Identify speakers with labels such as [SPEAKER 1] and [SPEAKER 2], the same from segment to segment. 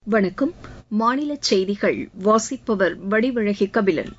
[SPEAKER 1] வணக்கம் மாநில செய்திகள் வாசிப்பவர் வடிவழகி கபிலன்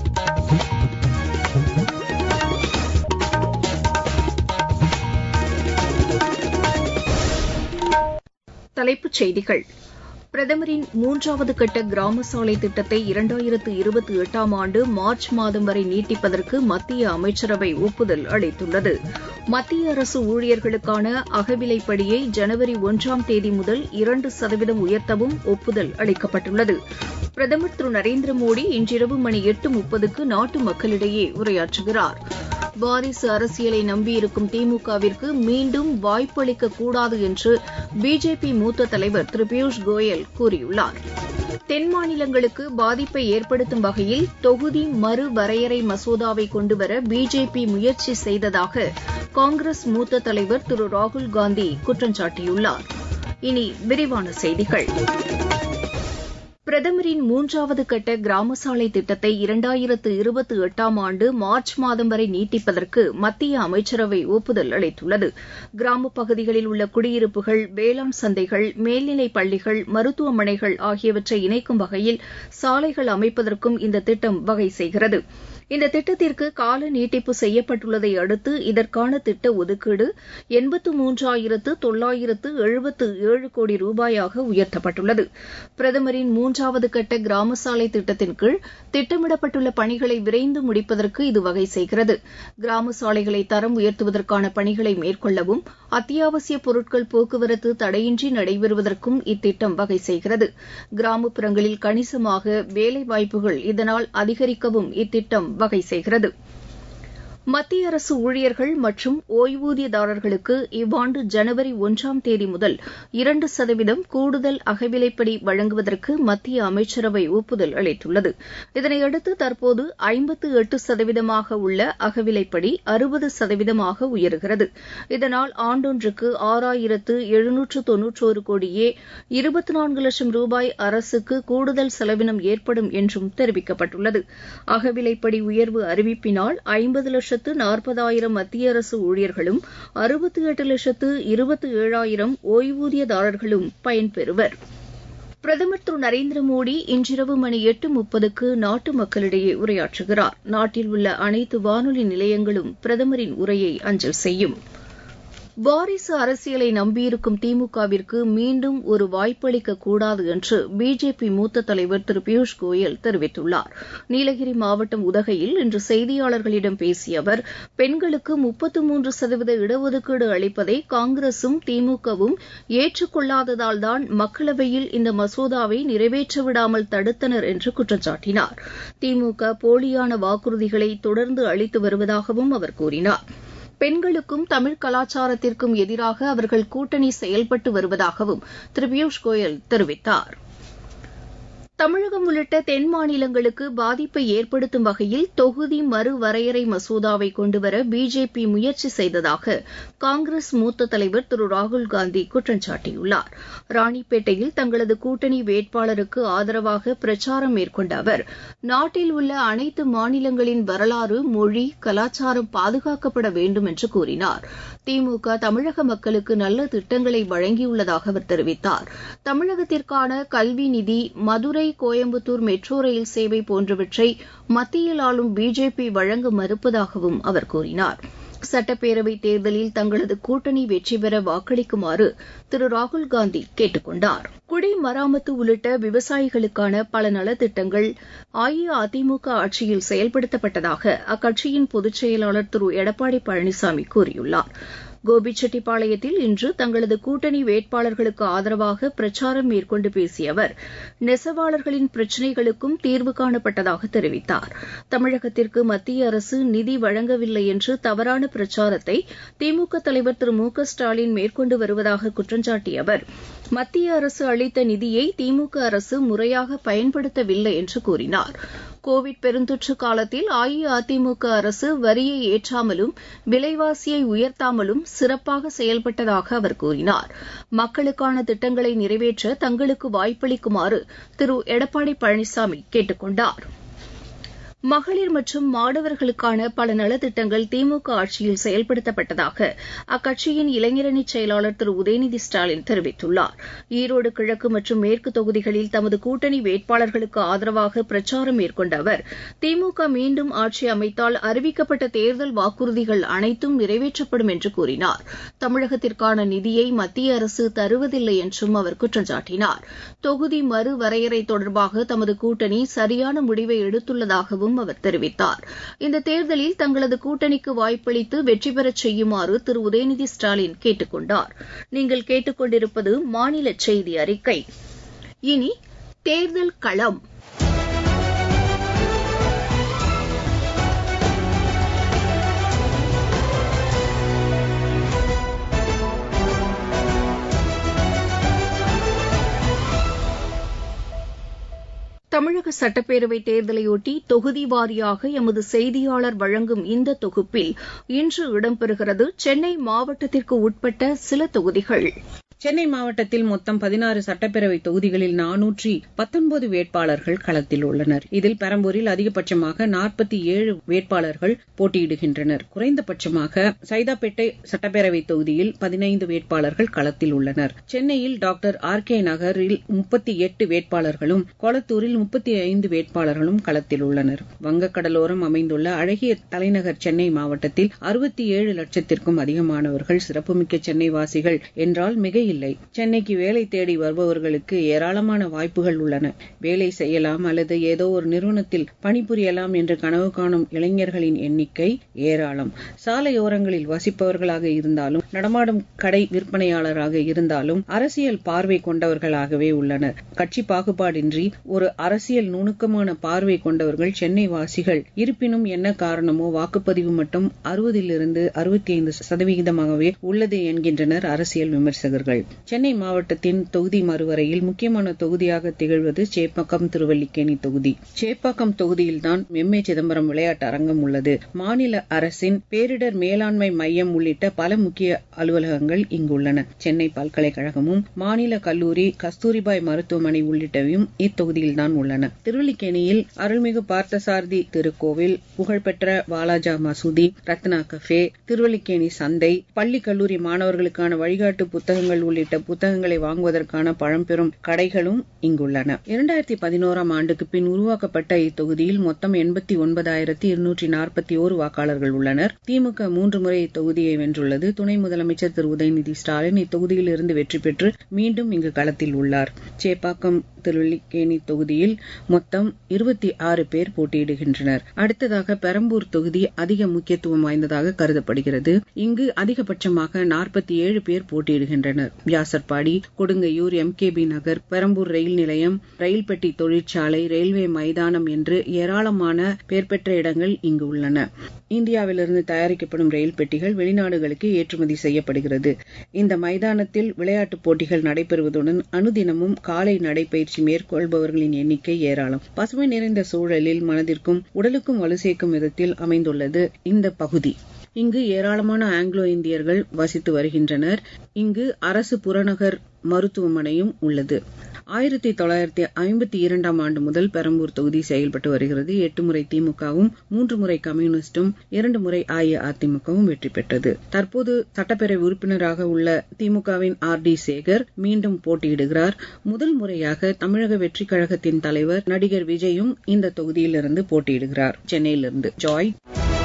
[SPEAKER 1] தலைப்புச் செய்திகள் பிரதமரின் மூன்றாவது கட்ட கிராம சாலை திட்டத்தை இரண்டாயிரத்து இருபத்தி எட்டாம் ஆண்டு மார்ச் மாதம் வரை நீட்டிப்பதற்கு மத்திய அமைச்சரவை ஒப்புதல் அளித்துள்ளது மத்திய அரசு ஊழியர்களுக்கான அகவிலைப்படியை ஜனவரி ஒன்றாம் தேதி முதல் இரண்டு சதவீதம் உயர்த்தவும் ஒப்புதல் அளிக்கப்பட்டுள்ளது பிரதமர் திரு நரேந்திர மோடி இன்றிரவு மணி எட்டு முப்பதுக்கு நாட்டு மக்களிடையே உரையாற்றுகிறார் வாரிசு அரசியலை நம்பியிருக்கும் திமுகவிற்கு மீண்டும் வாய்ப்பு அளிக்கக்கூடாது என்று பிஜேபி மூத்த தலைவர் திரு பியூஷ் கோயல் கூறியுள்ளார் தென் மாநிலங்களுக்கு பாதிப்பை ஏற்படுத்தும் வகையில் தொகுதி மறுவரையறை மசோதாவை கொண்டுவர பிஜேபி முயற்சி செய்ததாக காங்கிரஸ் மூத்த தலைவர் திரு ராகுல்காந்தி குற்றம் சாட்டியுள்ளார் இனி விரிவான செய்திகள் பிரதமரின் மூன்றாவது கட்ட கிராம சாலை திட்டத்தை இரண்டாயிரத்து இருபத்தி எட்டாம் ஆண்டு மார்ச் மாதம் வரை நீட்டிப்பதற்கு மத்திய அமைச்சரவை ஒப்புதல் அளித்துள்ளது கிராமப் பகுதிகளில் உள்ள குடியிருப்புகள் வேளாண் சந்தைகள் மேல்நிலைப் பள்ளிகள் மருத்துவமனைகள் ஆகியவற்றை இணைக்கும் வகையில் சாலைகள் அமைப்பதற்கும் இந்த திட்டம் வகை செய்கிறது இந்த திட்டத்திற்கு கால நீட்டிப்பு செய்யப்பட்டுள்ளதை அடுத்து இதற்கான திட்ட ஒதுக்கீடு எண்பத்து மூன்றாயிரத்து தொள்ளாயிரத்து எழுபத்து ஏழு கோடி ரூபாயாக உயர்த்தப்பட்டுள்ளது பிரதமரின் மூன்றாவது கட்ட கிராம சாலை திட்டத்தின் கீழ் திட்டமிடப்பட்டுள்ள பணிகளை விரைந்து முடிப்பதற்கு இது வகை செய்கிறது கிராம சாலைகளை தரம் உயர்த்துவதற்கான பணிகளை மேற்கொள்ளவும் அத்தியாவசிய பொருட்கள் போக்குவரத்து தடையின்றி நடைபெறுவதற்கும் இத்திட்டம் வகை செய்கிறது கிராமப்புறங்களில் கணிசமாக வேலைவாய்ப்புகள் இதனால் அதிகரிக்கவும் இத்திட்டம் வகை செய்கிறது மத்திய அரசு ஊழியர்கள் மற்றும் ஓய்வூதியதாரர்களுக்கு இவ்வாண்டு ஜனவரி ஒன்றாம் தேதி முதல் இரண்டு சதவீதம் கூடுதல் அகவிலைப்படி வழங்குவதற்கு மத்திய அமைச்சரவை ஒப்புதல் அளித்துள்ளது இதனையடுத்து தற்போது ஐம்பத்து எட்டு சதவீதமாக உள்ள அகவிலைப்படி அறுபது சதவீதமாக உயர்கிறது இதனால் ஆண்டொன்றுக்கு ஆறாயிரத்து எழுநூற்று தொன்னூற்றோரு கோடியே இருபத்தி நான்கு லட்சம் ரூபாய் அரசுக்கு கூடுதல் செலவினம் ஏற்படும் என்றும் தெரிவிக்கப்பட்டுள்ளது அகவிலைப்படி உயர்வு அறிவிப்பினால் ஐம்பது லட்சம் லட்சத்து நாற்பதாயிரம் மத்திய அரசு ஊழியர்களும் அறுபத்தி எட்டு லட்சத்து இருபத்தி ஏழாயிரம் ஓய்வூதியதாரர்களும் பயன்பெறுவர் பிரதமர் திரு நரேந்திர மோடி இன்றிரவு மணி எட்டு முப்பதுக்கு நாட்டு மக்களிடையே உரையாற்றுகிறார் நாட்டில் உள்ள அனைத்து வானொலி நிலையங்களும் பிரதமரின் உரையை அஞ்சல் செய்யும் வாரிசு அரசியலை நம்பியிருக்கும் திமுகவிற்கு மீண்டும் ஒரு வாய்ப்பளிக்கக் கூடாது என்று பிஜேபி மூத்த தலைவர் திரு பியூஷ் கோயல் தெரிவித்துள்ளார் நீலகிரி மாவட்டம் உதகையில் இன்று செய்தியாளர்களிடம் பேசிய அவர் பெண்களுக்கு முப்பத்து மூன்று சதவீத இடஒதுக்கீடு அளிப்பதை காங்கிரசும் திமுகவும் ஏற்றுக்கொள்ளாததால்தான் மக்களவையில் இந்த மசோதாவை நிறைவேற்றவிடாமல் தடுத்தனர் என்று குற்றம் சாட்டினார் திமுக போலியான வாக்குறுதிகளை தொடர்ந்து அளித்து வருவதாகவும் அவர் கூறினார் பெண்களுக்கும் தமிழ் கலாச்சாரத்திற்கும் எதிராக அவர்கள் கூட்டணி செயல்பட்டு வருவதாகவும் திரு பியூஷ் கோயல் தெரிவித்தார் தமிழகம் உள்ளிட்ட தென் மாநிலங்களுக்கு பாதிப்பை ஏற்படுத்தும் வகையில் தொகுதி மறுவரையறை மசோதாவை கொண்டுவர பிஜேபி முயற்சி செய்ததாக காங்கிரஸ் மூத்த தலைவர் திரு ராகுல்காந்தி குற்றம் சாட்டியுள்ளார் ராணிப்பேட்டையில் தங்களது கூட்டணி வேட்பாளருக்கு ஆதரவாக பிரச்சாரம் மேற்கொண்ட அவர் நாட்டில் உள்ள அனைத்து மாநிலங்களின் வரலாறு மொழி கலாச்சாரம் பாதுகாக்கப்பட வேண்டும் என்று கூறினார் திமுக தமிழக மக்களுக்கு நல்ல திட்டங்களை வழங்கியுள்ளதாக அவர் தெரிவித்தார் தமிழகத்திற்கான கல்வி நிதி மதுரை கோயம்புத்தூர் மெட்ரோ ரயில் சேவை போன்றவற்றை மத்தியில் ஆளும் பிஜேபி வழங்க மறுப்பதாகவும் அவர் கூறினார் சட்டப்பேரவைத் தேர்தலில் தங்களது கூட்டணி வெற்றி பெற வாக்களிக்குமாறு திரு ராகுல்காந்தி கேட்டுக் கொண்டார் குடிமராமத்து உள்ளிட்ட விவசாயிகளுக்கான பல நலத்திட்டங்கள் அஇஅதிமுக ஆட்சியில் செயல்படுத்தப்பட்டதாக அக்கட்சியின் பொதுச் செயலாளர் திரு எடப்பாடி பழனிசாமி கூறியுள்ளார் கோபிச்செட்டிப்பாளையத்தில் இன்று தங்களது கூட்டணி வேட்பாளர்களுக்கு ஆதரவாக பிரச்சாரம் மேற்கொண்டு பேசிய அவர் நெசவாளர்களின் பிரச்சினைகளுக்கும் தீர்வு காணப்பட்டதாக தெரிவித்தார் தமிழகத்திற்கு மத்திய அரசு நிதி வழங்கவில்லை என்று தவறான பிரச்சாரத்தை திமுக தலைவர் திரு மு க ஸ்டாலின் மேற்கொண்டு வருவதாக குற்றஞ்சாட்டிய அவர் மத்திய அரசு அளித்த நிதியை திமுக அரசு முறையாக பயன்படுத்தவில்லை என்று கூறினார் கோவிட் பெருந்தொற்று காலத்தில் அஇஅதிமுக அரசு வரியை ஏற்றாமலும் விலைவாசியை உயர்த்தாமலும் சிறப்பாக செயல்பட்டதாக அவர் கூறினார் மக்களுக்கான திட்டங்களை நிறைவேற்ற தங்களுக்கு வாய்ப்பளிக்குமாறு திரு எடப்பாடி பழனிசாமி கேட்டுக் கொண்டாா் மகளிர் மற்றும் மாணவர்களுக்கான பல நலத்திட்டங்கள் திமுக ஆட்சியில் செயல்படுத்தப்பட்டதாக அக்கட்சியின் இளைஞரணி செயலாளர் திரு உதயநிதி ஸ்டாலின் தெரிவித்துள்ளார் ஈரோடு கிழக்கு மற்றும் மேற்கு தொகுதிகளில் தமது கூட்டணி வேட்பாளர்களுக்கு ஆதரவாக பிரச்சாரம் மேற்கொண்ட அவர் திமுக மீண்டும் ஆட்சி அமைத்தால் அறிவிக்கப்பட்ட தேர்தல் வாக்குறுதிகள் அனைத்தும் நிறைவேற்றப்படும் என்று கூறினார் தமிழகத்திற்கான நிதியை மத்திய அரசு தருவதில்லை என்றும் அவர் குற்றம் சாட்டினார் தொகுதி மறுவரையறை தொடர்பாக தமது கூட்டணி சரியான முடிவை எடுத்துள்ளதாகவும் என்றும் அவர் தெரிவித்தார் இந்த தேர்தலில் தங்களது கூட்டணிக்கு வாய்ப்பளித்து வெற்றி பெறச் செய்யுமாறு திரு உதயநிதி ஸ்டாலின் கேட்டுக் கொண்டார் நீங்கள் கேட்டுக்கொண்டிருப்பது மாநில செய்தி அறிக்கை இனி தேர்தல் களம் தமிழக சட்டப்பேரவைத் தேர்தலையொட்டி தொகுதி வாரியாக எமது செய்தியாளர் வழங்கும் இந்த தொகுப்பில் இன்று இடம்பெறுகிறது சென்னை மாவட்டத்திற்கு உட்பட்ட சில தொகுதிகள்
[SPEAKER 2] சென்னை மாவட்டத்தில் மொத்தம் பதினாறு சட்டப்பேரவை தொகுதிகளில் நானூற்றி பத்தொன்பது வேட்பாளர்கள் களத்தில் உள்ளனர் இதில் பெரம்பூரில் அதிகபட்சமாக நாற்பத்தி ஏழு வேட்பாளர்கள் போட்டியிடுகின்றனர் குறைந்தபட்சமாக சைதாப்பேட்டை சட்டப்பேரவை தொகுதியில் பதினைந்து வேட்பாளர்கள் களத்தில் உள்ளனர் சென்னையில் டாக்டர் ஆர் கே நகரில் முப்பத்தி எட்டு வேட்பாளர்களும் கொளத்தூரில் முப்பத்தி ஐந்து வேட்பாளர்களும் களத்தில் உள்ளனர் வங்கக்கடலோரம் அமைந்துள்ள அழகிய தலைநகர் சென்னை மாவட்டத்தில் அறுபத்தி ஏழு லட்சத்திற்கும் அதிகமானவர்கள் சிறப்புமிக்க சென்னை வாசிகள் என்றால் மிக இல்லை சென்னைக்கு வேலை தேடி வருபவர்களுக்கு ஏராளமான வாய்ப்புகள் உள்ளன வேலை செய்யலாம் அல்லது ஏதோ ஒரு நிறுவனத்தில் பணிபுரியலாம் என்று கனவு காணும் இளைஞர்களின் எண்ணிக்கை ஏராளம் சாலையோரங்களில் வசிப்பவர்களாக இருந்தாலும் நடமாடும் கடை விற்பனையாளராக இருந்தாலும் அரசியல் பார்வை கொண்டவர்களாகவே உள்ளனர் கட்சி பாகுபாடின்றி ஒரு அரசியல் நுணுக்கமான பார்வை கொண்டவர்கள் சென்னை வாசிகள் இருப்பினும் என்ன காரணமோ வாக்குப்பதிவு மட்டும் அறுபதிலிருந்து அறுபத்தி ஐந்து சதவிகிதமாகவே உள்ளது என்கின்றனர் அரசியல் விமர்சகர்கள் சென்னை மாவட்டத்தின் தொகுதி மறுவரையில் முக்கியமான தொகுதியாக திகழ்வது சேப்பாக்கம் திருவல்லிக்கேணி தொகுதி சேப்பாக்கம் தொகுதியில்தான் எம் ஏ சிதம்பரம் விளையாட்டு அரங்கம் உள்ளது மாநில அரசின் பேரிடர் மேலாண்மை மையம் உள்ளிட்ட பல முக்கிய அலுவலகங்கள் இங்குள்ளன சென்னை பல்கலைக்கழகமும் மாநில கல்லூரி கஸ்தூரிபாய் மருத்துவமனை உள்ளிட்டவையும் இத்தொகுதியில்தான் உள்ளன திருவல்லிக்கேணியில் அருள்மிகு பார்த்தசாரதி திருக்கோவில் புகழ்பெற்ற வாலாஜா மசூதி ரத்னா கஃபே திருவல்லிக்கேணி சந்தை பள்ளி கல்லூரி மாணவர்களுக்கான வழிகாட்டு புத்தகங்கள் உள்ளிட்ட புத்தகங்களை வாங்குவதற்கான பழம்பெரும் கடைகளும் இங்குள்ளன இரண்டாயிரத்தி பதினோராம் ஆண்டுக்கு பின் உருவாக்கப்பட்ட இத்தொகுதியில் மொத்தம் எண்பத்தி ஒன்பதாயிரத்தி இருநூற்றி நாற்பத்தி ஓரு வாக்காளர்கள் உள்ளனர் திமுக மூன்று முறை இத்தொகுதியை வென்றுள்ளது துணை முதலமைச்சர் திரு உதயநிதி ஸ்டாலின் இத்தொகுதியில் இருந்து வெற்றி பெற்று மீண்டும் இங்கு களத்தில் உள்ளார் சேப்பாக்கம் திருவல்லிக்கேணி தொகுதியில் மொத்தம் இருபத்தி ஆறு பேர் போட்டியிடுகின்றனர் அடுத்ததாக பெரம்பூர் தொகுதி அதிக முக்கியத்துவம் வாய்ந்ததாக கருதப்படுகிறது இங்கு அதிகபட்சமாக நாற்பத்தி ஏழு பேர் போட்டியிடுகின்றனர் Vyasarpadi Kodungaiyur M K B Nagar Perambur rail நிலையம் ரயில் பெட்டி தொழிற்சாலை ரயில்வே மைதானம் என்று ஏராளமான பேர் பெற்ற இடங்கள் இங்கு உள்ளன இந்தியாவிலிருந்து தயாரிக்கப்படும் ரயில் பெட்டிகள் வெளிநாடுகளுக்கு ஏற்றுமதி செய்யப்படுகிறது இந்த மைதானத்தில் விளையாட்டுப் போட்டிகள் நடைபெறுவதுடன் அனுதினமும் காலை நடைபயிற்சி மேற்கொள்பவர்களின் எண்ணிக்கை ஏராளம் பசுமை நிறைந்த சூழலில் மனதிற்கும் உடலுக்கும் வலு சேர்க்கும் விதத்தில் அமைந்துள்ளது இந்த பகுதி இங்கு ஏராளமான ஆங்கிலோ இந்தியர்கள் வசித்து வருகின்றனர் இங்கு அரசு புறநகர் மருத்துவமனையும் உள்ளது ஆயிரத்தி தொள்ளாயிரத்தி ஐம்பத்தி இரண்டாம் ஆண்டு முதல் பெரம்பூர் தொகுதி செயல்பட்டு வருகிறது எட்டு முறை திமுகவும் மூன்று முறை கம்யூனிஸ்டும் இரண்டு முறை அஇஅதிமுகவும் வெற்றி பெற்றது தற்போது சட்டப்பேரவை உறுப்பினராக உள்ள திமுகவின் ஆர் டி சேகர் மீண்டும் போட்டியிடுகிறார் முதல் முறையாக தமிழக வெற்றி கழகத்தின் தலைவர் நடிகர் விஜயும் இந்த தொகுதியிலிருந்து போட்டியிடுகிறார் சென்னையிலிருந்து ஜாய்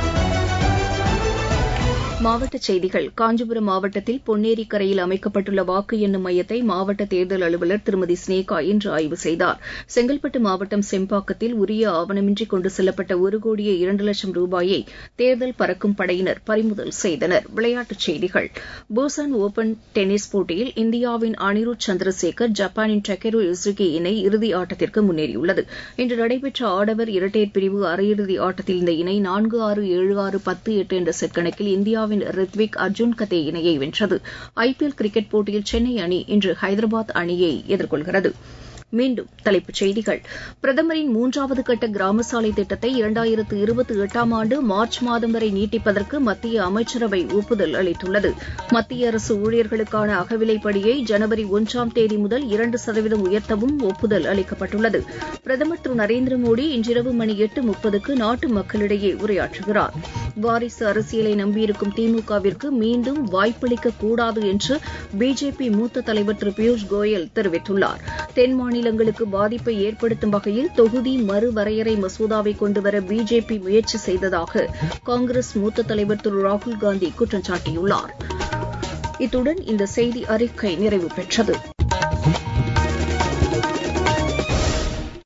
[SPEAKER 1] மாவட்டச் செய்திகள் காஞ்சிபுரம் மாவட்டத்தில் பொன்னேரி கரையில் அமைக்கப்பட்டுள்ள வாக்கு எண்ணும் மையத்தை மாவட்ட தேர்தல் அலுவலர் திருமதி ஸ்னேகா இன்று ஆய்வு செய்தார் செங்கல்பட்டு மாவட்டம் செம்பாக்கத்தில் உரிய ஆவணமின்றி கொண்டு செல்லப்பட்ட ஒரு கோடியே இரண்டு லட்சம் ரூபாயை தேர்தல் பறக்கும் படையினர் பறிமுதல் செய்தனர் விளையாட்டுச் செய்திகள் பூசான் ஓபன் டென்னிஸ் போட்டியில் இந்தியாவின் அனிருத் சந்திரசேகர் ஜப்பானின் டக்கெரு இசுகி இணை இறுதி ஆட்டத்திற்கு முன்னேறியுள்ளது இன்று நடைபெற்ற ஆடவர் இரட்டையர் பிரிவு அரையிறுதி ஆட்டத்தில் இந்த இணை நான்கு ஆறு ஏழு ஆறு பத்து எட்டு என்ற செட் கணக்கில் இந்தியாவின் ரித்விக் அர்ஜுன் கதே இணையை வென்றது ஐபிஎல் கிரிக்கெட் போட்டியில் சென்னை அணி இன்று ஹைதராபாத் அணியை எதிர்கொள்கிறது மீண்டும் தலைப்புச் செய்திகள் பிரதமரின் மூன்றாவது கட்ட கிராம சாலை திட்டத்தை இரண்டாயிரத்து இருபத்தி எட்டாம் ஆண்டு மார்ச் மாதம் வரை நீட்டிப்பதற்கு மத்திய அமைச்சரவை ஒப்புதல் அளித்துள்ளது மத்திய அரசு ஊழியர்களுக்கான அகவிலைப்படியை ஜனவரி ஒன்றாம் தேதி முதல் இரண்டு சதவீதம் உயர்த்தவும் ஒப்புதல் அளிக்கப்பட்டுள்ளது பிரதமர் திரு நரேந்திர மோடி இன்றிரவு மணி எட்டு முப்பதுக்கு நாட்டு மக்களிடையே உரையாற்றுகிறார் வாரிசு அரசியலை நம்பியிருக்கும் திமுகவிற்கு மீண்டும் வாய்ப்பளிக்க கூடாது என்று பிஜேபி மூத்த தலைவர் திரு பியூஷ் கோயல் தெரிவித்துள்ளார் தென் மாநிலங்களுக்கு பாதிப்பை ஏற்படுத்தும் வகையில் தொகுதி மறுவரையறை மசோதாவை கொண்டுவர பிஜேபி முயற்சி செய்ததாக காங்கிரஸ் மூத்த தலைவர் திரு ராகுல்காந்தி குற்றம் சாட்டியுள்ளார் இத்துடன் இந்த செய்தி அறிக்கை நிறைவு பெற்றது